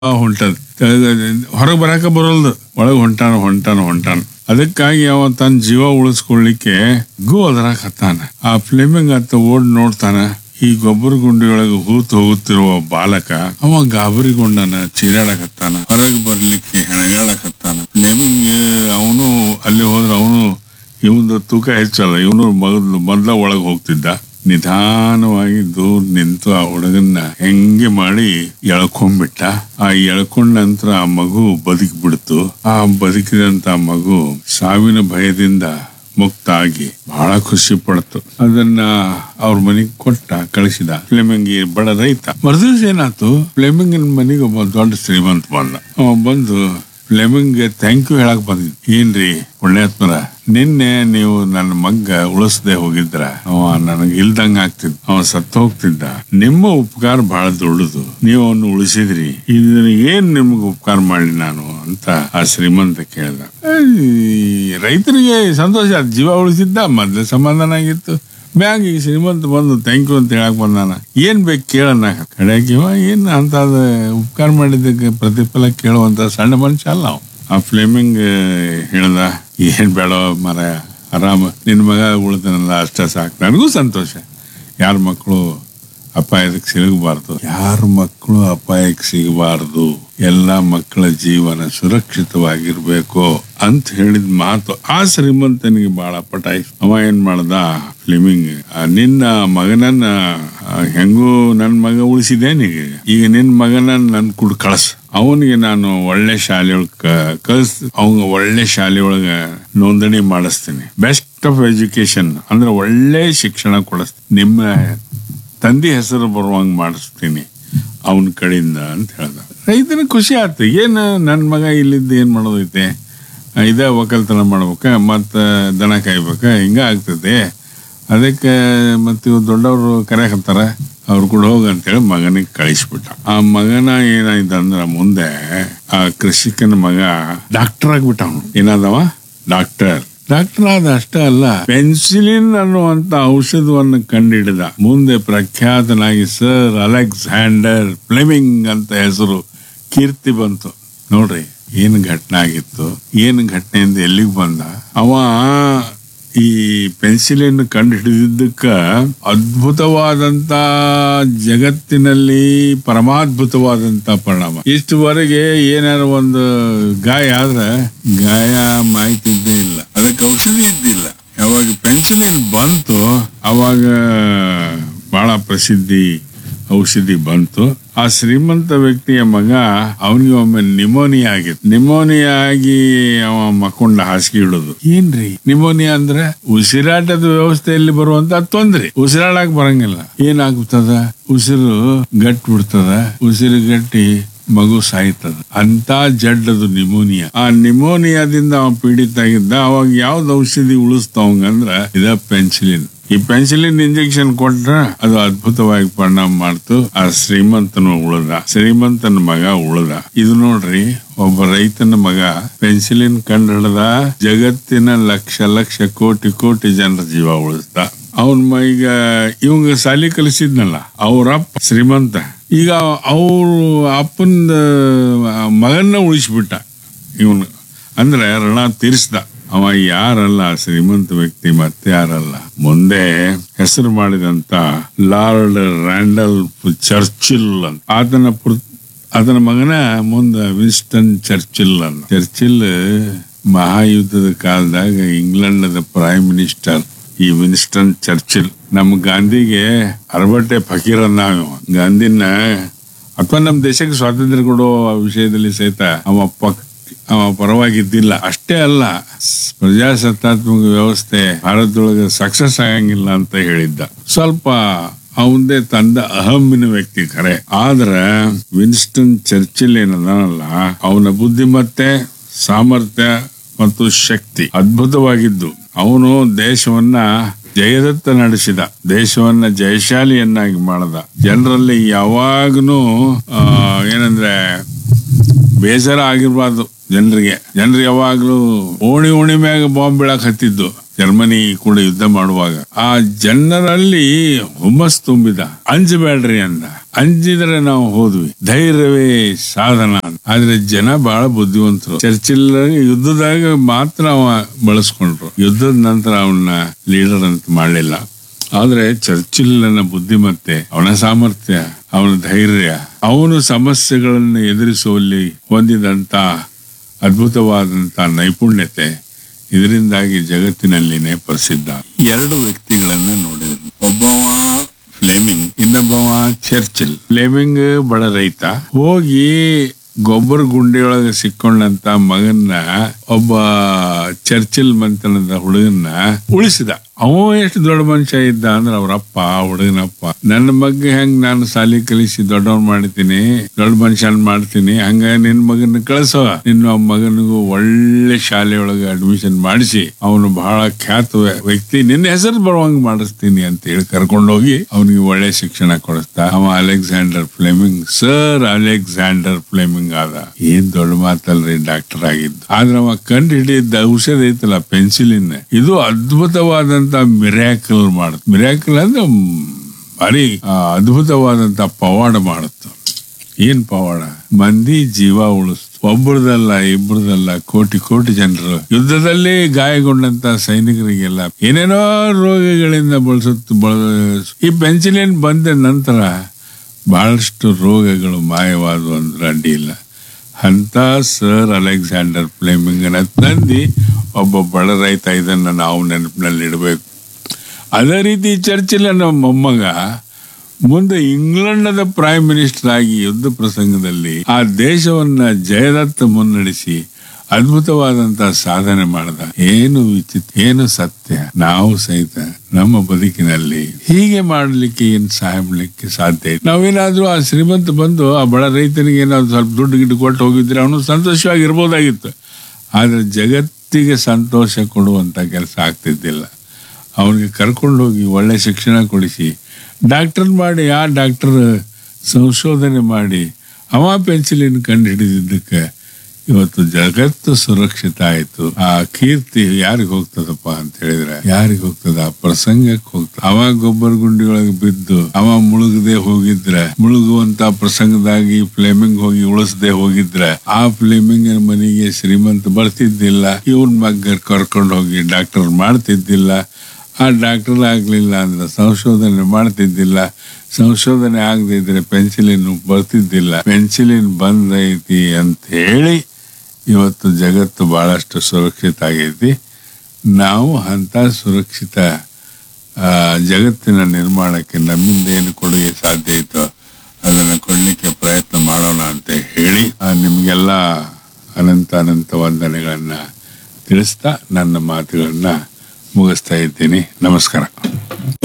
ಹೊಂಟದ ಹೊರಗೆ ಬರಾಕ ಬರೋಲ್ದು ಒಳಗೆ ಹೊಂಟಾನ ಹೊಂಟಾನ ಹೊಂಟಾನ ಅದಕ್ಕಾಗಿ ಅವ ತನ್ನ ಜೀವ ಉಳಿಸ್ಕೊಳ್ಳಿಕ್ಕೆ ಗೋ ಅದ್ರಾಗ ಹತ್ತಾನ ಆ ಫ್ಲೇಮಿಂಗ್ ಅಂತ ಓಡ್ ನೋಡ್ತಾನ ಈ ಗೊಬ್ಬರ ಗುಂಡಿಯೊಳಗೆ ಹೂತು ಹೋಗುತ್ತಿರುವ ಬಾಲಕ ಅವ ಗಾಬರಿಗೊಂಡನ ಚೀರಾಡಕತ್ತಾನ ಹೊರಗೆ ಬರ್ಲಿಕ್ಕೆ ಹೆಣಗಾಡಕತ್ತಾನ ಫ್ಲೇಮಿಂಗ್ ಅವನು ಅಲ್ಲಿ ಹೋದ್ರೆ ಅವನು ಇವನು ತೂಕ ಹೆಚ್ಚಲ್ಲ ಇವನು ಮೊದಲು ಮೊದಲ ಒಳಗೆ ಹೋಗ್ತಿದ್ದ ನಿಧಾನವಾಗಿ ದೂರ ನಿಂತು ಆ ಹುಡುಗನ್ನ ಹೆಂಗೆ ಮಾಡಿ ಎಳ್ಕೊಂಡ್ಬಿಟ್ಟ ಆ ಎಳ್ಕೊಂಡ ನಂತರ ಆ ಮಗು ಬದುಕಿ ಬಿಡ್ತು ಆ ಬದುಕಿದಂತ ಮಗು ಸಾವಿನ ಭಯದಿಂದ ಮುಕ್ತ ಆಗಿ ಬಹಳ ಖುಷಿ ಪಡ್ತು ಅದನ್ನ ಅವ್ರ ಮನೆಗೆ ಕೊಟ್ಟ ಕಳಿಸಿದ ಫ್ಲೇಮಿಂಗ್ ಬಡ ರೈತ ಮರುದಿವ್ಸ ಏನಾಯ್ತು ಫ್ಲೇಮಿಂಗ್ ಮನೆಗೆ ಒಬ್ಬ ದೊಡ್ಡ ಶ್ರೀಮಂತ ಬಂದ ಅವ ಬಂದು ಫ್ಲೆಮಿಂಗ್ ಥ್ಯಾಂಕ್ ಯು ಹೇಳಕ್ ಬಂದಿದ್ ಏನ್ರಿ ಪುಣ್ಯಾತ್ಮರ ನಿನ್ನೆ ನೀವು ನನ್ನ ಮಗ್ಗ ಉಳಿಸದೆ ಹೋಗಿದ್ರ ಅವ ನನಗೆ ಇಲ್ದಂಗ ಆಗ್ತಿದ್ ಅವ ಸತ್ತು ಹೋಗ್ತಿದ್ದ ನಿಮ್ಮ ಉಪಕಾರ ಬಹಳ ದೊಡ್ಡದು ನೀವು ಅವನು ಉಳಿಸಿದ್ರಿ ಇದನ್ನ ಏನ್ ನಿಮ್ಗೆ ಉಪಕಾರ ಮಾಡಿ ನಾನು ಅಂತ ಆ ಶ್ರೀಮಂತ ಕೇಳ್ದ ಏಯ್, ರೈತರಿಗೆ ಸಂತೋಷ ಆಯ್ತು. ಜೀವ ಉಳಿಸಿದ್ದ ಮೊದ್ಲು ಸಮಾಧಾನ ಆಗಿತ್ತು ಮ್ಯಾಗ ಈ ಶ್ರೀಮಂತ ಬಂದು ಥ್ಯಾಂಕ್ ಯು ಅಂತ ಹೇಳಕ್ ಬಂದಾನ ಏನ್ ಬೇಕು ಕೇಳಣ್ಣ ಕಡೆಗೆ ಇವ ಏನ್ ಅಂತ ಉಪಕಾರ ಮಾಡಿದ್ದಕ್ಕೆ ಪ್ರತಿಫಲ ಕೇಳುವಂತ ಸಣ್ಣ ಮನುಷ್ಯ ಅಲ್ಲ ಅವ ಆ ಫ್ಲೇಮಿಂಗ್ ಹೇಳ್ದ ಏನ್ ಬೇಡ ಮರ ಆರಾಮ ನಿನ್ ಮಗ ಉಳಿದನಲ್ಲ ಅಷ್ಟ ಸಾಕು ನನಗೂ ಸಂತೋಷ ಯಾರ ಮಕ್ಕಳು ಅಪಾಯಕ್ಕೆ ಸಿಗಬಾರ್ದು ಯಾರ ಮಕ್ಕಳು ಅಪಾಯಕ್ಕೆ ಸಿಗಬಾರ್ದು ಎಲ್ಲಾ ಮಕ್ಕಳ ಜೀವನ ಸುರಕ್ಷಿತವಾಗಿರ್ಬೇಕು ಅಂತ ಹೇಳಿದ ಮಾತು ಆ ಶ್ರೀಮಂತನಿಗೆ ಬಹಳ ಪಟಾಯಿ ಅವ ಏನ್ ಮಾಡ್ದ ಫ್ಲಿಮಿಂಗ್ ನಿನ್ನ ಮಗನನ್ನ ಆ, ಹೆಂಗೂ ನನ್ ಮಗ ಉಳಿಸಿದೇನೀಗ ಈಗ ನಿನ್ ಮಗನ ನನ್ ಕುಡ್ ಕಳ್ಸ ಅವನಿಗೆ ನಾನು ಒಳ್ಳೆ ಶಾಲೆಯೊಳಗ ಕಳ್ಸ್ ಅವಂಗ ಒಳ್ಳೆ ಶಾಲೆಯೊಳಗ ನೋಂದಣಿ ಮಾಡಿಸ್ತೀನಿ ಬೆಸ್ಟ್ ಆಫ್ ಎಜುಕೇಶನ್ ಅಂದ್ರೆ ಒಳ್ಳೆ ಶಿಕ್ಷಣ ಕೊಡಿಸ್ತೀನಿ ನಿಮ್ಮ ತಂದೆ ಹೆಸರು ಬರುವಂಗ್ ಮಾಡಿಸ್ತೀನಿ ಅವನ ಕಡೆಯಿಂದ ಅಂತ ಹೇಳ್ದ ರೈತನ ಖುಷಿ ಆಯ್ತು ಏನ್ ನನ್ ಮಗ ಇಲ್ಲಿದ್ದು ಏನ್ ಮಾಡೋದೈತೆ ಆ, ಇದೇ ಒಕ್ಕಲ್ತನ ಮಾಡ್ಬೇಕ ಮತ್ತ ದನ ಕಾಯ್ಬೇಕ ಹಿಂಗ ಆಗ್ತದೆ ಅದಕ್ಕೆ ಮತ್ತೆ ಇವ್ ದೊಡ್ಡವರು ಕರೆಯಕತ್ತಾರ ಅವ್ರು ಕೂಡ ಹೋಗ ಅಂತೇಳಿ ಮಗನಿಗೆ ಕಳಿಸ್ಬಿಟ್ಟ ಆ ಮಗನ ಏನಾಯ್ತು ಅಂದ್ರ ಮುಂದೆ ಆ ಕೃಷಿಕನ ಮಗ ಡಾಕ್ಟರ್ ಆಗ್ಬಿಟ್ಟ ಅವನು ಏನಾದವ ಡಾಕ್ಟರ್ ಡಾಕ್ಟರ್ ಆದ ಅಷ್ಟೇ ಅಲ್ಲ ಪೆನ್ಸಿಲಿನ್ ಅನ್ನುವಂತ ಔಷಧವನ್ನು ಕಂಡಿಡಿದ ಮುಂದೆ ಪ್ರಖ್ಯಾತನಾಗಿ ಸರ್ ಅಲೆಕ್ಸಾಂಡರ್ ಫ್ಲೆಮಿಂಗ್ ಅಂತ ಹೆಸರು ಕೀರ್ತಿ ಬಂತು ನೋಡ್ರಿ ಏನ್ ಘಟನೆ ಆಗಿತ್ತು ಏನ್ ಘಟನೆಯಿಂದ ಎಲ್ಲಿಗೆ ಬಂದ ಅವ ಈ ಪೆನ್ಸಿಲಿನ್ ಕಂಡು ಹಿಡಿದಿದ್ದಕ್ಕ ಅದ್ಭುತವಾದಂತ ಜಗತ್ತಿನಲ್ಲಿ ಪರಮಾದ್ಭುತವಾದಂತ ಪರಿಣಾಮ ಇಷ್ಟುವರೆಗೆ ಏನಾರ ಒಂದು ಗಾಯ ಆದ್ರೆ ಗಾಯ ಮಾಯ್ತಿದ್ದೇ ಇಲ್ಲ ಅದಕ್ಕೆ ಔಷಧಿ ಇದ್ದಿಲ್ಲ ಯಾವಾಗ ಪೆನ್ಸಿಲಿನ್ ಬಂತು ಅವಾಗ ಬಹಳ ಪ್ರಸಿದ್ಧಿ ಔಷಧಿ ಬಂತು ಆ ಶ್ರೀಮಂತ ವ್ಯಕ್ತಿಯ ಮಗ ಅವನಿಗೆ ಒಮ್ಮೆ ನಿಮೋನಿಯಾ ಆಗಿತ್ತು ನಿಮೋನಿಯಾ ಆಗಿ ಅವ ಮಕ್ಕೊಂಡ ಹಾಸಿಗೆ ಇಡೋದು ಏನ್ರಿ ನಿಮೋನಿಯಾ ಅಂದ್ರೆ ಉಸಿರಾಟದ ವ್ಯವಸ್ಥೆಯಲ್ಲಿ ಬರುವಂತ ತೊಂದ್ರೆ ಉಸಿರಾಡಕ್ ಬರಂಗಿಲ್ಲ ಏನಾಗ್ತದ ಉಸಿರು ಗಟ್ಟಿ ಬಿಡ್ತದ ಉಸಿರು ಗಟ್ಟಿ ಮಗು ಸಾಯ್ತದ ಅಂತ ಜಡ್ಡದು ನಿಮೋನಿಯಾ ಆ ನಿಮೋನಿಯಾದಿಂದ ಅವ ಪೀಡಿತ ಆಗಿದ್ದ ಅವಾಗ ಯಾವ್ದು ಔಷಧಿ ಉಳಿಸ್ತಾವಂಗಂದ್ರ ಇದ ಪೆನ್ಸಿಲಿನ್ ಈ ಪೆನ್ಸಿಲಿನ್ ಇಂಜೆಕ್ಷನ್ ಕೊಟ್ರ ಅದು ಅದ್ಭುತವಾಗಿ ಪರಿಣಾಮ ಮಾಡ್ತು ಆ ಶ್ರೀಮಂತನು ಉಳಿದ ಶ್ರೀಮಂತನ ಮಗ ಉಳಿದ ಇದು ನೋಡ್ರಿ ಒಬ್ಬ ರೈತನ ಮಗ ಪೆನ್ಸಿಲಿನ್ ಕಂಡು ಹಿಡ್ದ ಜಗತ್ತಿನ ಲಕ್ಷ ಲಕ್ಷ ಕೋಟಿ ಕೋಟಿ ಜನರ ಜೀವ ಉಳಿಸ್ದ ಅವನ್ ಮ- ಈಗ ಇವಂಗ ಸಾಲಿ ಕಲಿಸಿದ್ನಲ್ಲ ಅವ್ರ ಅಪ್ಪ ಶ್ರೀಮಂತ ಈಗ ಅವ್ರ ಅಪ್ಪನ ಮಗನ್ನ ಉಳಿಸ್ಬಿಟ್ಟ ಇವನು ಅಂದ್ರೆ ಋಣ ತೀರಿಸ್ದ ಅವ ಯಾರಲ್ಲ ಶ್ರೀಮಂತ ವ್ಯಕ್ತಿ ಮತ್ತೆ ಯಾರಲ್ಲ ಮುಂದೆ ಹೆಸರು ಮಾಡಿದಂತ ಲಾರ್ಡ್ ರ್ಯಾಂಡಲ್ ಚರ್ಚಿಲ್ ಅಂತ ಆತನ ಪುರ್- ಆತನ ಮಗನ ಮುಂದೆ ವಿನ್ಸ್ಟನ್ ಚರ್ಚಿಲ್ ಅಂತ ಚರ್ಚಿಲ್ ಮಹಾಯುದ್ಧದ ಕಾಲದಾಗ ಇಂಗ್ಲೆಂಡ್ ಪ್ರೈಮ್ ಮಿನಿಸ್ಟರ್ ಈ ವಿನ್ಸ್ಟನ್ ಚರ್ಚಿಲ್ ನಮ್ ಗಾಂಧಿಗೆ ಅರಬಟ್ಟೆ ಫಕೀರ್ ನಾವ್ ಗಾಂಧಿನ ಅಥವಾ ನಮ್ಮ ದೇಶಕ್ಕೆ ಸ್ವಾತಂತ್ರ್ಯ ಕೊಡೋ ವಿಷಯದಲ್ಲಿ ಸಹಿತ ಅವ ಪಕ್ ಅವ ಪರವಾಗಿದ್ದಿಲ್ಲ ಅಷ್ಟೇ ಅಲ್ಲ ಸ್- ಪ್ರಜಾಸತ್ತಾತ್ಮಕ ವ್ಯವಸ್ಥೆ ಭಾರತದೊಳಗೆ ಸಕ್ಸಸ್ ಆಗಂಗಿಲ್ಲ ಅಂತ ಹೇಳಿದ್ದ ಸ್ವಲ್ಪ ಅವಂದೇ ತಂದ ಅಹಮ್ಮಿನ ವ್ಯಕ್ತಿ ಖರೆ ಆದ್ರ ವಿನ್ಸ್ಟನ್ ಚರ್ಚಿಲ್ ಏನದಲ್ಲ ಅವನ ಬುದ್ಧಿಮತ್ತೆ ಸಾಮರ್ಥ್ಯ ಮತ್ತು ಶಕ್ತಿ ಅದ್ಭುತವಾಗಿದ್ದು ಅವನು ದೇಶವನ್ನ ಜಯದತ್ತ ನಡೆಸಿದ ದೇಶವನ್ನ ಜಯಶಾಲಿಯನ್ನಾಗಿ ಮಾಡದ ಜನರಲ್ಲಿ ಯಾವಾಗನು ಏನಂದ್ರೆ ಬೇಸರ ಆಗಿರ್ಬಾರ್ದು ಜನರಿಗೆ ಜನರು ಯಾವಾಗ್ಲೂ ಓಣಿ ಓಣಿ ಮ್ಯಾಗ ಬಾಂಬ್ ಬೀಳಕ್ ಹತ್ತಿದ್ದು ಜರ್ಮನಿ ಕೂಡ ಯುದ್ಧ ಮಾಡುವಾಗ ಆ ಜನರಲ್ಲಿ ಹುಮ್ಮಸ್ ತುಂಬಿದ ಅಂಜಬೇಡ್ರಿ ಅಂದ ಅಂಜಿದ್ರೆ ನಾವು ಹೋದ್ವಿ ಧೈರ್ಯವೇ ಸಾಧನ ಅಂತ. ಆದ್ರೆ ಜನ ಬಹಳ ಬುದ್ಧಿವಂತರು ಚರ್ಚಿಲ್ ಯುದ್ಧದಾಗ ಮಾತ್ರ ಅವ ಬಳಸ್ಕೊಂಡ್ರು ಯುದ್ಧದ ನಂತರ ಅವನ್ನ ಲೀಡರ್ ಅಂತ ಮಾಡಲಿಲ್ಲ ಆದ್ರೆ ಚರ್ಚಿಲ್ಲನ ಬುದ್ಧಿಮತ್ತೆ ಅವನ ಸಾಮರ್ಥ್ಯ ಅವನ ಧೈರ್ಯ ಅವನು ಸಮಸ್ಯೆಗಳನ್ನು ಎದುರಿಸುವಲ್ಲಿ ಹೊಂದಿದಂತ ಅದ್ಭುತವಾದಂತ ನೈಪುಣ್ಯತೆ ಇದರಿಂದಾಗಿ ಜಗತ್ತಿನಲ್ಲಿನೇ ಪ್ರಸಿದ್ಧ ಎರಡು ವ್ಯಕ್ತಿಗಳನ್ನ ನೋಡಿದ್ರು ಒಬ್ಬವ ಫ್ಲೇಮಿಂಗ್ ಇನ್ನೊಬ್ಬವ ಚರ್ಚಿಲ್ ಫ್ಲೇಮಿಂಗ್ ಬಡ ರೈತ ಹೋಗಿ ಗೊಬ್ಬರ ಗುಂಡಿಯೊಳಗೆ ಸಿಕ್ಕೊಂಡಂತ ಮಗನ್ನ ಒಬ್ಬ ಚರ್ಚಿಲ್ ಮಂತನದ ಹುಡುಗನ್ನ ಉಳಿಸಿದ ಅವ ಎಷ್ಟು ದೊಡ್ಡ ಮನುಷ್ಯ ಇದ್ದ ಅಂದ್ರೆ ಅವ್ರಪ್ಪ ಹುಡುಗನಪ್ಪ ನನ್ನ ಬಗ್ಗೆ ಹೆಂಗ್ ನಾನು ಸಾಲಿ ಕಲಿಸಿ ದೊಡ್ಡವನ್ ಮಾಡ್ತೀನಿ ದೊಡ್ಡ ಮನುಷ್ಯನ್ ಮಾಡ್ತೀನಿ ಹಂಗ ನಿನ್ ಮಗನ ಕಳಿಸೋ ನಿನ್ನ ಮಗನಿಗೂ ಒಳ್ಳೆ ಶಾಲೆಯೊಳಗೆ ಅಡ್ಮಿಷನ್ ಮಾಡಿಸಿ ಅವನು ಬಹಳ ಖ್ಯಾತ ವ್ಯ- ವ್ಯಕ್ತಿ ನಿನ್ನ ಹೆಸರು ಬರುವಂಗ್ ಮಾಡಿಸ್ತೀನಿ ಅಂತ ಹೇಳಿ ಕರ್ಕೊಂಡೋಗಿ ಅವನಿಗೆ ಒಳ್ಳೆ ಶಿಕ್ಷಣ ಕೊಡಿಸ್ತಾ ಅವ Alexander Fleming sir Alexander Fleming ಆದ ಏನ್ ದೊಡ್ಡ ಮಾತಲ್ರಿ ಡಾಕ್ಟರ್ ಆಗಿದ್ದು ಆದ್ರೆ ಅವ ಕಂಡು ಹಿಡಿದ ಔಷಧ ಐತಲ್ಲ ಪೆನ್ಸಿಲಿನ್ ಇದು ಅದ್ಭುತವಾದಂತ ಮಿರಾಕಲ್ ಮಾಡುತ್ತೆ ಮಿರಾಕಲ್ ಅಂದ್ರೆ ಮ್, ಭಾರಿ ಆ, ಅದ್ಭುತವಾದಂತ ಪವಾಡ ಮಾಡುತ್ತೆ ಏನ್ ಪವಾಡ ಮಂದಿ ಜೀವ ಉಳಿಸ್ತು ಒಬ್ಬರದಲ್ಲ ಇಬ್ಬರದಲ್ಲ ಕೋಟಿ ಕೋಟಿ ಜನರು ಯುದ್ಧದಲ್ಲಿ ಗಾಯಗೊಂಡಂತ ಸೈನಿಕರಿಗೆಲ್ಲ ಏನೇನೋ ರೋಗಗಳಿಂದ ಬಳಸುತ್ತ ಬಳ ಈ ಪೆನ್ಸಿಲಿನ್ ಬಂದ ನಂತರ ಬಹಳಷ್ಟು ರೋಗಗಳು ಮಾಯವಾದವು ಅಂದ್ರೆ ಅಡ್ಡಿ ಇಲ್ಲ ಅಂತ ಸರ್ ಅಲೆಕ್ಸಾಂಡರ್ ಫ್ಲೇಮಿಂಗನ ತಂದು ಒಬ್ಬ ಬಡ ರೈತ ಇದನ್ನ ನಾವು ನೆನಪಿನಲ್ಲಿ ಇಡಬೇಕು ಅದೇ ರೀತಿ ಚರ್ಚಿಲ್ ನಮ್ಮ ಮೊಮ್ಮಗ ಮುಂದೆ ಇಂಗ್ಲೆಂಡದ ಪ್ರೈಮ್ ಮಿನಿಸ್ಟರ್ ಆಗಿ ಯುದ್ಧ ಪ್ರಸಂಗದಲ್ಲಿ ಆ ದೇಶವನ್ನ ಜಯದತ್ತ ಮುನ್ನಡೆಸಿ ಅದ್ಭುತವಾದಂತ ಸಾಧನೆ ಮಾಡಿದ ಏನು ವಿಚಿತ್ರ ಏನು ಸತ್ಯ ನಾವು ಸಹಿತ ನಮ್ಮ ಬದುಕಿನಲ್ಲಿ ಹೀಗೆ ಮಾಡಲಿಕ್ಕೆ ಏನ್ ಸಹಾಯ ಮಾಡ್ಲಿಕ್ಕೆ ಸಾಧ್ಯ ಇಲ್ಲ ನಾವೇನಾದ್ರೂ ಆ ಶ್ರೀಮಂತ ಬಂದು ಆ ಬಡ ರೈತನಿಗೆ ಏನಾದ್ರು ಸ್ವಲ್ಪ ದುಡ್ಡು ಗಿಡ್ಡು ಕೊಟ್ಟು ಹೋಗಿದ್ರೆ ಅವನು ಸಂತೋಷವಾಗಿರ್ಬೋದಾಗಿತ್ತು ಆದ್ರೆ ಜಗತ್ತಿಗೆ ಸಂತೋಷ ಕೊಡುವಂತ ಕೆಲಸ ಆಗ್ತಿದ್ದಿಲ್ಲ ಅವನಿಗೆ ಕರ್ಕೊಂಡು ಹೋಗಿ ಒಳ್ಳೆ ಶಿಕ್ಷಣ ಕೊಡಿಸಿ ಡಾಕ್ಟರ್ ಮಾಡಿ ಆ ಡಾಕ್ಟರ್ ಸಂಶೋಧನೆ ಮಾಡಿ ಅವ ಪೆನ್ಸಿಲಿನ್ ಕಂಡು ಹಿಡಿದಿದ್ದಕ್ಕೆ ಇವತ್ತು ಜಗತ್ತು ಸುರಕ್ಷಿತ ಆಯ್ತು ಆ ಕೀರ್ತಿ ಯಾರಿಗ್ ಹೋಗ್ತದಪ್ಪ ಅಂತ ಹೇಳಿದ್ರೆ ಯಾರಿಗ್ ಹೋಗ್ತದ ಆ ಪ್ರಸಂಗಕ್ಕೆ ಹೋಗ್ತದ ಅವ ಗೊಬ್ಬರ ಗುಂಡಿಯೊಳಗೆ ಬಿದ್ದು ಅವ ಮುಳುಗದೆ ಹೋಗಿದ್ರೆ ಮುಳುಗುವಂತ ಪ್ರಸಂಗದಾಗಿ ಫ್ಲೇಮಿಂಗ್ ಹೋಗಿ ಉಳಿಸದೆ ಹೋಗಿದ್ರೆ ಆ ಫ್ಲೇಮಿಂಗ್ ಮನೆಗೆ ಶ್ರೀಮಂತ ಬರ್ತಿದ್ದಿಲ್ಲ ಇವನ್ ಮಗ್ಗ ಕರ್ಕೊಂಡು ಹೋಗಿ ಡಾಕ್ಟರ್ ಮಾಡ್ತಿದ್ದಿಲ್ಲ ಆ ಡಾಕ್ಟರ್ ಆಗ್ಲಿಲ್ಲ ಅಂದ್ರೆ ಸಂಶೋಧನೆ ಮಾಡ್ತಿದ್ದಿಲ್ಲ ಸಂಶೋಧನೆ ಆಗದೆ ಇದ್ರೆ ಪೆನ್ಸಿಲಿನ್ ಬರ್ತಿದ್ದಿಲ್ಲ ಪೆನ್ಸಿಲಿನ್ ಬಂದೈತಿ ಅಂತ ಹೇಳಿ ಇವತ್ತು ಜಗತ್ತು ಬಹಳಷ್ಟು ಸುರಕ್ಷಿತ ಆಗೈತಿ ನಾವು ಅಂತ ಸುರಕ್ಷಿತ ಆ, ಜಗತ್ತಿನ ನಿರ್ಮಾಣಕ್ಕೆ ನಮ್ಮಿಂದ ಏನು ಕೊಡುಗೆ ಸಾಧ್ಯ ಇತ್ತೋ ಅದನ್ನು ಕೊಡ್ಲಿಕ್ಕೆ ಪ್ರಯತ್ನ ಮಾಡೋಣ ಅಂತ ಹೇಳಿ ಆ, ನಿಮ್ಗೆಲ್ಲ ಅನಂತ ಅನಂತ ವಂದನೆಗಳನ್ನ ತಿಳಿಸ್ತಾ ನನ್ನ ಮಾತುಗಳನ್ನ ಮುಗಿಸ್ತಾ ಇದ್ದೀನಿ ನಮಸ್ಕಾರ